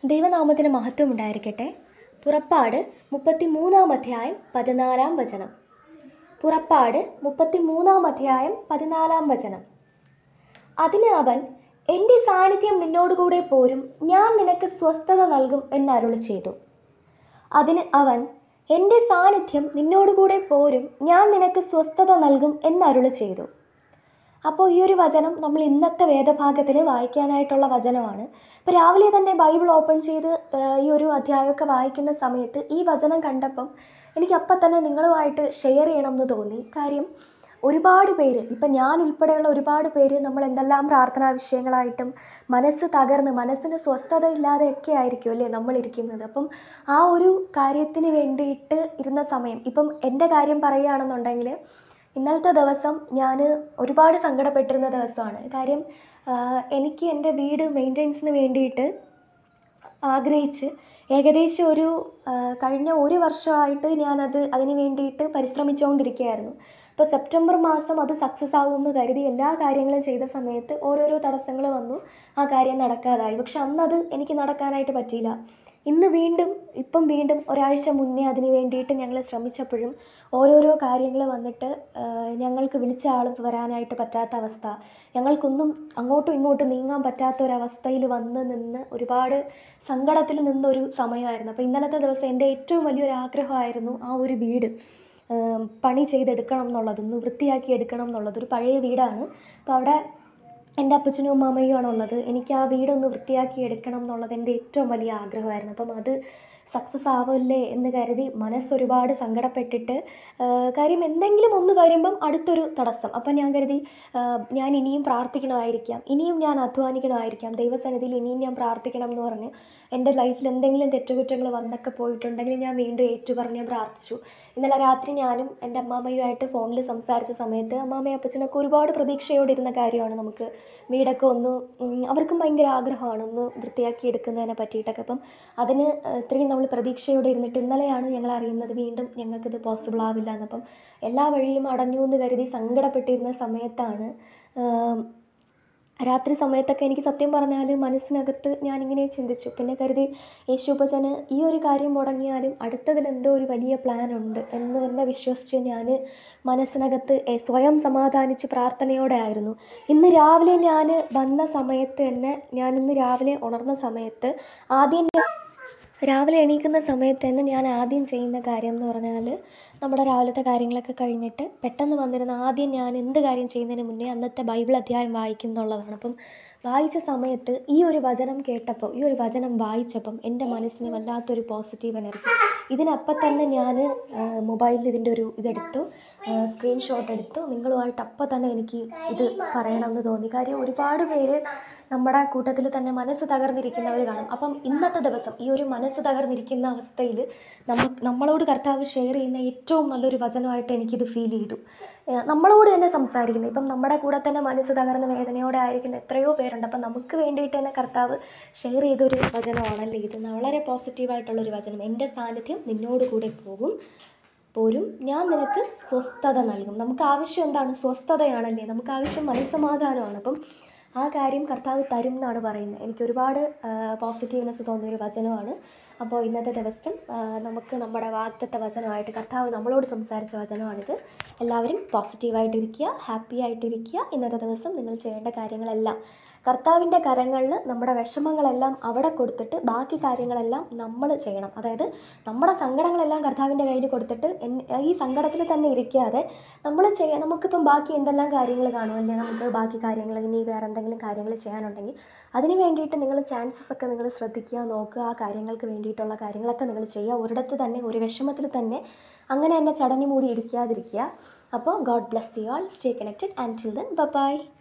ദൈവനാമത്തിന് മഹത്വം ഉണ്ടായിരിക്കട്ടെ പുറപ്പാട് മുപ്പത്തി മൂന്നാം അധ്യായം പതിനാലാം വചനം പുറപ്പാട് മുപ്പത്തി മൂന്നാം അധ്യായം പതിനാലാം വചനം അതിന് അവൻ എൻ്റെ സാന്നിധ്യം നിന്നോടുകൂടെ പോരും ഞാൻ നിനക്ക് സ്വസ്ഥത നൽകും എന്നരുളി ചെയ്തു അതിന് അവൻ എൻ്റെ സാന്നിധ്യം നിന്നോടുകൂടെ പോരും ഞാൻ നിനക്ക് സ്വസ്ഥത നൽകും എന്നരുളി ചെയ്തു അപ്പോൾ ഈ ഒരു വചനം നമ്മൾ ഇന്നത്തെ വേദഭാഗത്തിൽ വായിക്കാനായിട്ടുള്ള വചനമാണ് ഇപ്പോൾ രാവിലെ തന്നെ ബൈബിൾ ഓപ്പൺ ചെയ്ത് ഏഹ്, ഈ ഒരു അധ്യായമൊക്കെ വായിക്കുന്ന സമയത്ത് ഈ വചനം കണ്ടപ്പം എനിക്ക് അപ്പം തന്നെ നിങ്ങളുമായിട്ട് ഷെയർ ചെയ്യണം എന്ന് തോന്നി കാര്യം ഒരുപാട് പേര് ഇപ്പം ഞാൻ ഉൾപ്പെടെയുള്ള ഒരുപാട് പേര് നമ്മൾ എന്തെല്ലാം പ്രാർത്ഥനാ വിഷയങ്ങളായിട്ടും മനസ്സ് തകർന്ന് മനസ്സിന് സ്വസ്ഥത ഇല്ലാതെയൊക്കെ ആയിരിക്കും അല്ലേ നമ്മൾ ഇരിക്കുന്നത് അപ്പം ആ ഒരു കാര്യത്തിന് വേണ്ടിയിട്ട് ഇരുന്ന സമയം ഇപ്പം എൻ്റെ കാര്യം പറയുകയാണെന്നുണ്ടെങ്കിൽ ഇന്നലത്തെ ദിവസം ഞാൻ ഒരുപാട് സങ്കടപ്പെട്ടിരുന്ന ദിവസമാണ് കാര്യം ആഹ് എനിക്ക് എൻ്റെ വീട് മെയിൻ്റെനൻസിന് വേണ്ടിയിട്ട് ആഗ്രഹിച്ച് ഏകദേശം ഒരു ആഹ് കഴിഞ്ഞ ഒരു വർഷമായിട്ട് ഞാനത് അതിന് വേണ്ടിയിട്ട് പരിശ്രമിച്ചുകൊണ്ടിരിക്കുകയായിരുന്നു അപ്പോൾ സെപ്റ്റംബർ മാസം അത് സക്സസ് ആവുമെന്ന് കരുതി എല്ലാ കാര്യങ്ങളും ചെയ്ത സമയത്ത് ഓരോരോ തടസ്സങ്ങൾ വന്നു ആ കാര്യം നടക്കാതായി പക്ഷെ അന്നത് എനിക്ക് നടക്കാനായിട്ട് പറ്റിയില്ല ഇന്ന് വീണ്ടും ഇപ്പം വീണ്ടും ഒരാഴ്ച മുന്നേ അതിന് വേണ്ടിയിട്ട് ഞങ്ങൾ ശ്രമിച്ചപ്പോഴും ഓരോരോ കാര്യങ്ങൾ വന്നിട്ട് ആഹ് ഞങ്ങൾക്ക് വിളിച്ച ആൾ വരാനായിട്ട് പറ്റാത്ത അവസ്ഥ ഞങ്ങൾക്കൊന്നും അങ്ങോട്ടും ഇങ്ങോട്ടും നീങ്ങാൻ പറ്റാത്ത ഒരവസ്ഥയിൽ വന്ന് നിന്ന് ഒരുപാട് സങ്കടത്തിൽ നിന്നൊരു സമയമായിരുന്നു അപ്പോൾ ഇന്നലത്തെ ദിവസം എൻ്റെ ഏറ്റവും വലിയൊരു ആഗ്രഹമായിരുന്നു ആ ഒരു വീട് ആം, പണി ചെയ്തെടുക്കണം എന്നുള്ളത് ഒന്ന് വൃത്തിയാക്കി എടുക്കണം എന്നുള്ളത് ഒരു പഴയ വീടാണ് അപ്പോൾ അവിടെ എൻ്റെ അപ്പച്ചനും അമ്മാമ്മയുമാണ് ഉള്ളത് എനിക്ക് ആ വീടൊന്ന് വൃത്തിയാക്കി എടുക്കണം എന്നുള്ളത് എൻ്റെ ഏറ്റവും വലിയ ആഗ്രഹമായിരുന്നു അപ്പം അത് സക്സസ് ആവില്ലേ എന്ന് കരുതി മനസ്സൊരുപാട് സങ്കടപ്പെട്ടിട്ട് ആ, കാര്യം എന്തെങ്കിലും ഒന്ന് വരുമ്പം അടുത്തൊരു തടസ്സം അപ്പം ഞാൻ കരുതി ആ, ഞാൻ ഇനിയും പ്രാർത്ഥിക്കണമായിരിക്കാം ഇനിയും ഞാൻ അധ്വാനിക്കണമായിരിക്കാം ദൈവസന്നിധിയിൽ ഇനിയും ഞാൻ പ്രാർത്ഥിക്കണം എന്ന് പറഞ്ഞ് എൻ്റെ ലൈഫിൽ എന്തെങ്കിലും തെറ്റുകുറ്റങ്ങൾ വന്നൊക്കെ പോയിട്ടുണ്ടെങ്കിൽ ഞാൻ വീണ്ടും ഏറ്റുപറഞ്ഞ് ഞാൻ പ്രാർത്ഥിച്ചു ഇന്നലെ രാത്രി ഞാനും എൻ്റെ അമ്മാമ്മയുമായിട്ട് ഫോണിൽ സംസാരിച്ച സമയത്ത് അമ്മാമ്മയും അപ്പച്ചനൊക്കെ ഒരുപാട് പ്രതീക്ഷയോടെ ഇരുന്ന കാര്യമാണ് നമുക്ക് വീടൊക്കെ ഒന്ന് ഉം, അവർക്കും ഭയങ്കര ആഗ്രഹമാണ് ഒന്ന് വൃത്തിയാക്കി എടുക്കുന്നതിനെ പറ്റിയിട്ടൊക്കെ അപ്പം അതിന് ഏഹ്, ഇത്രയും നമ്മൾ പ്രതീക്ഷയോടെ ഇരുന്നിട്ട് ഇന്നലെയാണ് ഞങ്ങൾ അറിയുന്നത് വീണ്ടും ഞങ്ങൾക്കിത് പോസിബിൾ ആവില്ല എന്നപ്പം എല്ലാ വഴിയും അടഞ്ഞു എന്ന് കരുതി സങ്കടപ്പെട്ടിരുന്ന സമയത്താണ് ആം, രാത്രി സമയത്തൊക്കെ എനിക്ക് സത്യം പറഞ്ഞാൽ മനസ്സിനകത്ത് ഞാനിങ്ങനെ ചിന്തിച്ചു പിന്നെ കരുതി യേശുപ്പച്ചന് ഈ ഒരു കാര്യം മുടങ്ങിയാലും അടുത്തതിൽ എന്തോ ഒരു വലിയ പ്ലാൻ ഉണ്ട് എന്ന് തന്നെ വിശ്വസിച്ച് ഞാൻ മനസ്സിനകത്ത് എ- സ്വയം സമാധാനിച്ച് പ്രാർത്ഥനയോടെ ആയിരുന്നു ഇന്ന് രാവിലെ ഞാൻ വന്ന സമയത്ത് തന്നെ ഞാൻ ഇന്ന് രാവിലെ ഉണർന്ന സമയത്ത് ആദ്യം ഞാൻ രാവിലെ എണീക്കുന്ന സമയത്ത് തന്നെ ഞാൻ ആദ്യം ചെയ്യുന്ന കാര്യം എന്ന് പറഞ്ഞാൽ നമ്മുടെ രാവിലത്തെ കാര്യങ്ങളൊക്കെ കഴിഞ്ഞിട്ട് പെട്ടെന്ന് വന്നിരുന്ന ആദ്യം ഞാൻ എന്ത് കാര്യം ചെയ്യുന്നതിന് മുന്നേ അന്നത്തെ ബൈബിൾ അധ്യായം വായിക്കും എന്നുള്ളതാണ് അപ്പം വായിച്ച സമയത്ത് ഈ ഒരു വചനം കേട്ടപ്പോൾ ഈ ഒരു വചനം വായിച്ചപ്പം എൻ്റെ മനസ്സിന് വല്ലാത്തൊരു പോസിറ്റീവ് എനർജി ഇതിനപ്പം തന്നെ ഞാൻ മൊബൈലിൽ ഇതിൻ്റെ ഒരു ഇതെടുത്തു സ്ക്രീൻഷോട്ട് എടുത്തു നിങ്ങളുമായിട്ട് അപ്പം തന്നെ എനിക്ക് ഇത് പറയണമെന്ന് തോന്നി കാര്യം ഒരുപാട് പേര് നമ്മുടെ കൂട്ടത്തിൽ തന്നെ മനസ്സ് തകർന്നിരിക്കുന്നവർ കാണും അപ്പം ഇന്നത്തെ ദിവസം ഈ ഒരു മനസ്സ് തകർന്നിരിക്കുന്ന അവസ്ഥയിൽ നമ്മൾ നമ്മളോട് കർത്താവ് ഷെയർ ചെയ്യുന്ന ഏറ്റവും നല്ലൊരു വചനമായിട്ട് എനിക്കിത് ഫീൽ ചെയ്തു ഏഹ് നമ്മളോട് തന്നെ സംസാരിക്കുന്നത് ഇപ്പം നമ്മുടെ കൂടെ തന്നെ മനസ്സ് തകർന്ന വേദനയോടെ ആയിരിക്കുന്ന എത്രയോ പേരുണ്ട് അപ്പം നമുക്ക് വേണ്ടിയിട്ട് തന്നെ കർത്താവ് ഷെയർ ചെയ്തൊരു വചനമാണല്ലേ ഇത് വളരെ പോസിറ്റീവായിട്ടുള്ളൊരു വചനം എൻ്റെ സാന്നിധ്യം നിന്നോട് കൂടെ പോകും പോരും ഞാൻ നിനക്ക് സ്വസ്ഥത നൽകും നമുക്ക് ആവശ്യം എന്താണ് സ്വസ്ഥതയാണല്ലേ നമുക്ക് ആവശ്യം മനസ്സമാധാനമാണ് അപ്പം ആ കാര്യം കർത്താവ് തരും എന്നാണ് പറയുന്നത് എനിക്ക് ഒരുപാട് പോസിറ്റീവ്നെസ് തോന്നിയ ഒരു വചനമാണ് അപ്പോൾ ഇന്നത്തെ ദിവസം ആ, നമുക്ക് നമ്മുടെ വാഗ്ദത്ത വചനമായിട്ട് കർത്താവ് നമ്മളോട് സംസാരിച്ച വചനമാണിത് എല്ലാവരും പോസിറ്റീവായിട്ടിരിക്കുക ഹാപ്പി ആയിട്ടിരിക്കുക ഇന്നത്തെ ദിവസം നിങ്ങൾ ചെയ്യേണ്ട കാര്യങ്ങളെല്ലാം കർത്താവിൻ്റെ കരങ്ങളിൽ നമ്മുടെ വിഷമങ്ങളെല്ലാം അവിടെ കൊടുത്തിട്ട് ബാക്കി കാര്യങ്ങളെല്ലാം നമ്മൾ ചെയ്യണം അതായത് നമ്മുടെ സങ്കടങ്ങളെല്ലാം കർത്താവിൻ്റെ കയ്യിൽ കൊടുത്തിട്ട് എൻ- ഈ സങ്കടത്തിൽ തന്നെ ഇരിക്കാതെ നമ്മൾ ചെയ്യാൻ നമുക്കിപ്പം ബാക്കി എന്തെല്ലാം കാര്യങ്ങൾ കാണുമല്ലേ നമുക്ക് ബാക്കി കാര്യങ്ങൾ ഇനി വേറെ എന്തെങ്കിലും കാര്യങ്ങൾ ചെയ്യാനുണ്ടെങ്കിൽ അതിന് വേണ്ടിയിട്ട് നിങ്ങൾ ചാൻസസ് ഒക്കെ നിങ്ങൾ ശ്രദ്ധിക്കുക നോക്കുക ആ കാര്യങ്ങൾക്ക് വേണ്ടിയിട്ടുള്ള കാര്യങ്ങളൊക്കെ നിങ്ങൾ ചെയ്യുക ഒരിടത്ത് തന്നെ ഒരു വിഷമത്തിൽ തന്നെ അങ്ങനെ തന്നെ ചടഞ്ഞു മൂടി ഇരിക്കാതിരിക്കുക അപ്പോൾ God bless you all stay connected and till then by